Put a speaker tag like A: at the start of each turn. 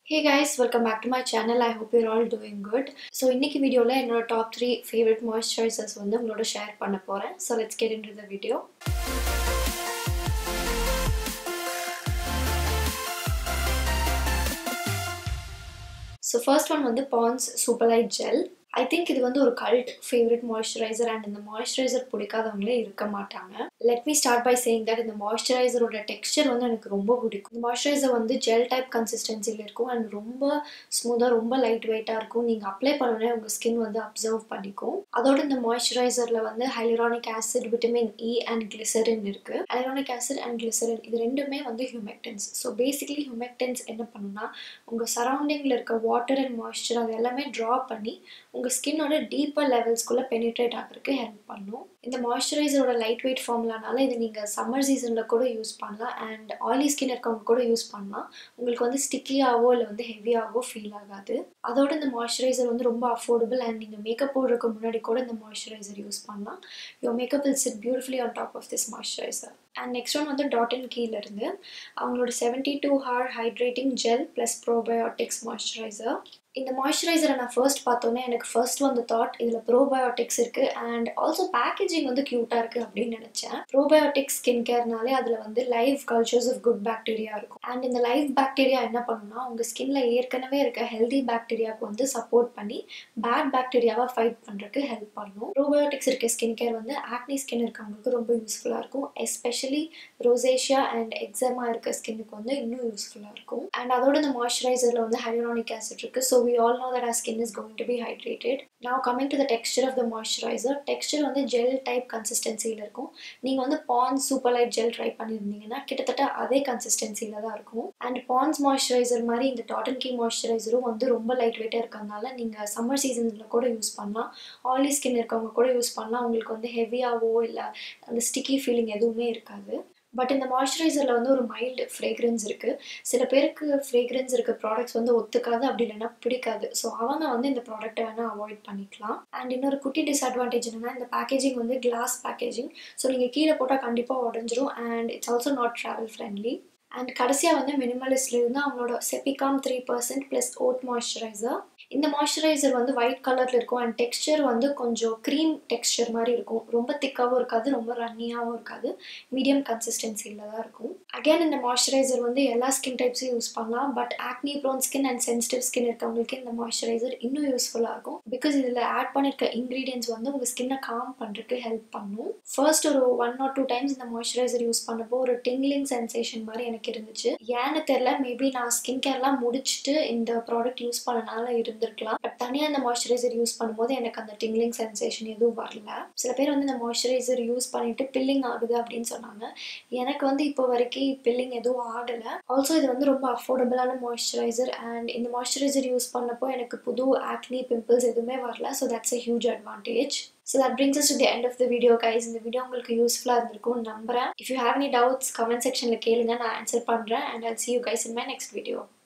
A: Hey guys welcome back to my channel I hope you're all doing good so இன்னைக்கு வீடியோவில் என்னோட top three favourite moisturisers வந்து உங்களோட share பண்ண போகிறேன் so let's get in the video so first one வந்து Pond's superlight gel I think இது வந்து ஒரு கல்ட் ஃபேவரட் மாய்ஸ்சரைசர் அண்ட் இந்த மாய்ஸ்சரைசர் பிடிக்காதவங்களே இருக்க மாட்டாங்க let me start by saying that இந்த மாய்ஸ்சரைசரோட டெக்ஸ்டர் வந்து எனக்கு ரொம்ப பிடிக்கும் இந்த மாய்ஸ்சரைசர் வந்து ஜெல் டைப் கன்சிஸ்டன்சியில் இருக்கும் அண்ட் ரொம்ப ஸ்மூத்தாக ரொம்ப லைட் வெயிட்டாக இருக்கும் நீங்கள் அப்ளை பண்ணோடனே உங்கள் ஸ்கின் வந்து அப்சர்வ் பண்ணிக்கும் அதோட இந்த மாய்ஸ்சரைசரில் வந்து hyaluronic acid vitamin E and glycerin இருக்குது ஹைலரானிக் ஆசிட் அண்ட் கிளிசரின் இது ரெண்டுமே வந்து ஹியூமெக்டன்ஸ் ஸோ பேசிக்கலி ஹியூமெக்டன்ஸ் என்ன பண்ணுன்னா உங்கள் சரௌண்டிங்கில் இருக்க வாட்டர் அண்ட் மாய்ஸ்சர் அது எல்லாமே ட்ரா பண்ணி உங்கள் ஸ்கின்னோட டீப்பர் லெவல்ஸ்குள்ளே பெனிட்ரேட் ஆகிறதுக்கு ஹெல்ப் பண்ணும் இந்த மாய்ஸ்சரைசரோட லைட் வெயிட் ஃபார்ம்லானால இது நீங்கள் சம்மர் சீசனில் கூட யூஸ் பண்ணலாம் அண்ட் ஆயிலி ஸ்கின் இருக்கவங்க கூட யூஸ் பண்ணலாம் உங்களுக்கு வந்து ஸ்டிக்கியாகவோ இல்லை வந்து ஹெவியாகவோ ஃபீல் ஆகாது அதோட இந்த மாய்ஸ்சரைசர் வந்து ரொம்ப அஃபோர்டபுள் அண்ட் நீங்கள் மேக்கப் போடுறதுக்கு முன்னாடி கூட இந்த மாய்ஸ்சரைசர் யூஸ் பண்ணலாம் your makeup will sit beautifully on top of this moisturizer and next one வந்து டாட் அண்ட் கீழேருந்து அவங்களோட seventy two hour hydrating gel plus probiotics moisturizer இந்த மாய்ஸ்சரைசரை நான் ஃபர்ஸ்ட் பார்த்தோன்னே எனக்கு ஃபர்ஸ்ட் வந்து தாட் இதில் ப்ரோபயோட்டிக்ஸ் இருக்குது அண்ட் ஆல்சோ பேக்கேஜிங் வந்து க்யூட்டாக இருக்குது அப்படின்னு நினச்சேன் ப்ரோபயோட்டிக்ஸ் ஸ்கின் கேர்னாலே அதில் வந்து live cultures of good bacteria இருக்கும் அண்ட் இந்த லைவ் பாக்டீரியா என்ன பண்ணுன்னா உங்கள் ஸ்கின்ல ஏற்கனவே இருக்க ஹெல்தி பாக்டீரியாவுக்கு வந்து சப்போர்ட் பண்ணி பேட் பாக்டீரியாவை ஃபைட் பண்ணுறதுக்கு ஹெல்ப் பண்ணும் ப்ரோபயோட்டிக்ஸ் இருக்க ஸ்கின் கேர் வந்து ஆக்னி ஸ்கின் இருக்கவங்களுக்கு ரொம்ப யூஸ்ஃபுல்லாக இருக்கும் எஸ்பெஷலி ரோசேஷியா அண்ட் எக்ஸாமா இருக்க ஸ்கின்னுக்கு வந்து இன்னும் யூஸ்ஃபுல்லாக இருக்கும் அண்ட் அதோட இந்த மாய்ஸ்சரைசரில் வந்து ஹைலரானிக் ஆசிட் இருக்குது so we all know that our skin is going to be hydrated. Now coming to the texture of the moisturizer, texture வந்து ஜெல் டைப் கன்சிஸ்டன்சியில் இருக்கும் நீங்கள் வந்து Pond's super light gel try பண்ணியிருந்தீங்கன்னா கிட்டத்தட்ட அதே கன்சிஸ்டன்சியில் தான் இருக்கும் அண்ட் பான்ஸ் மாய்ஸ்சரைசர் மாதிரி இந்த டாட்டன் கீ மாய்ஸ்சரைசரும் வந்து ரொம்ப லைட் வெயிட்டாக இருக்கிறதுனால நீங்கள் சம்மர் சீசனில் கூட யூஸ் பண்ணலாம் ஆயிலி ஸ்கின் இருக்கவங்க கூட யூஸ் பண்ணலாம் உங்களுக்கு வந்து ஹெவியாகவோ இல்லை அந்த ஸ்டிக்கி ஃபீலிங் எதுவுமே இருக்காது பட் இந்த மாய்ஸ்சரைசரில் வந்து ஒரு மைல்டு ஃப்ரேக்ரன்ஸ் இருக்குது சில பேருக்கு ஃப்ரேக்ரன்ஸ் இருக்க ப்ராடக்ட்ஸ் வந்து ஒத்துக்காது அப்படி இல்லைன்னா பிடிக்காது ஸோ அவங்க வந்து இந்த ப்ராடக்ட்டை வேணால் அவாய்ட் பண்ணிக்கலாம் அண்ட் இன்னொரு குட்டி டிஸ்அட்வான்டேஜ் என்னன்னா இந்த பேக்கேஜிங் வந்து கிளாஸ் பேக்கேஜிங் ஸோ நீங்கள் கீழே போட்டால் கண்டிப்பாக உடஞ்சிரும் and it's also not travel friendly and கடைசியாக வந்து மினிமலிஸ்ட்லேருந்து அவங்களோட sepicalm three percent plus oat moisturizer இந்த மாய்ஸ்சரைசர் வந்து ஒயிட் கலரில் இருக்கும் அண்ட் டெக்ஸ்டர் வந்து கொஞ்சம் க்ரீம் டெக்ஸ்டர் மாதிரி இருக்கும் ரொம்ப திக்காகவும் இருக்காது ரொம்ப ரன்னியாகவும் இருக்காது மீடியம் கன்சிஸ்டன்சியில் தான் இருக்கும் அகைன் இந்த மாய்ஸ்சரைசர் வந்து எல்லா ஸ்கின் டைப்ஸும் யூஸ் பண்ணலாம் but acne prone skin and sensitive skin இருக்கவங்களுக்கு இந்த மாய்ஸ்சரைசர் இன்னும் யூஸ்ஃபுல்லாக இருக்கும் பிகாஸ் இதில் ஆட் பண்ணியிருக்க இன்க்ரீடியன்ஸ் வந்து உங்கள் ஸ்கின்னை காம் பண்ணுறதுக்கு ஹெல்ப் பண்ணும் ஃபர்ஸ்ட் ஒரு ஒன் ஆர் டூ டைம்ஸ் இந்த மாய்ஸ்சரைசர் யூஸ் பண்ணப்போ ஒரு டிங்லிங் சென்சேஷன் மாதிரி எனக்கு இருந்துச்சு ஏன்னு தெரில மேபி நான் ஸ்கின் கேர்லாம் முடிச்சுட்டு இந்த ப்ராடக்ட் யூஸ் பண்ணனால இருந்திருக்கலாம் பட் தனியாக இந்த மாய்ஸ்சரைசர் யூஸ் பண்ணும்போது எனக்கு அந்த டிங்லிங் சென்சேஷன் எதுவும் வரல சில பேர் வந்து இந்த மாய்ஸ்சரைசர் யூஸ் பண்ணிட்டு பில்லிங் ஆகுது அப்படின்னு சொன்னாங்க எனக்கு வந்து இப்போ வரைக்கும் பில்லிங் எதுவும் ஆகலை ஆல்சோ இது வந்து ரொம்ப அஃபோர்டபுளான மாய்ஸ்சரைசர் அண்ட் இந்த மாய்ஸ்சரைசர் யூஸ் பண்ணப்போ எனக்கு புது ஆக்னி பிம்பிள்ஸ் எதுவுமே வரல so that's a huge advantage so that brings us to the end of the video guys இந்த வீடியோ உங்களுக்கு யூஸ்ஃபுல்லாக இருந்திருக்கும் நம்புறேன் if you have any doubts comment செக்ஷனில் கேளுங்க நான் ஆன்சர் பண்ணுறேன் and I'll see you guys in my next video